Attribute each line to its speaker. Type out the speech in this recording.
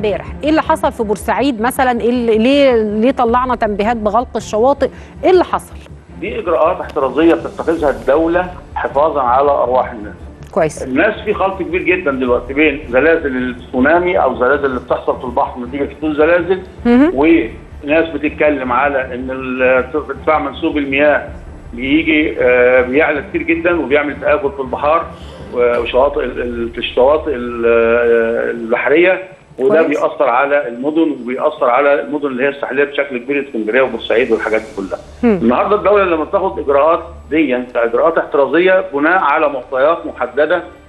Speaker 1: امبارح ايه اللي حصل في بورسعيد مثلا إيه اللي ليه ليه طلعنا تنبيهات بغلق الشواطئ ايه اللي حصل
Speaker 2: دي اجراءات احترازيه بتتخذها الدوله حفاظا على ارواح الناس
Speaker 1: كويس
Speaker 2: الناس في خلط كبير جدا دلوقتي بين زلازل التسونامي او زلازل اللي بتحصل في البحر نتيجه حدوث زلازل
Speaker 1: مهم.
Speaker 2: وناس بتتكلم على ان ال- ارتفاع منسوب المياه بيجي آه، بيعلى كتير جدا وبيعمل تآكل في البحار وشواطئ ال- ال- في الشواطئ ال- آه، البحريه وده
Speaker 1: كويس.
Speaker 2: بيأثر على المدن وبيأثر على المدن اللي هي الساحليه بشكل كبير اسكندريه وبورسعيد والحاجات دي كلها.
Speaker 1: مم.
Speaker 2: النهارده الدوله لما بتاخد اجراءات دي كاجراءات احترازيه بناء على معطيات محدده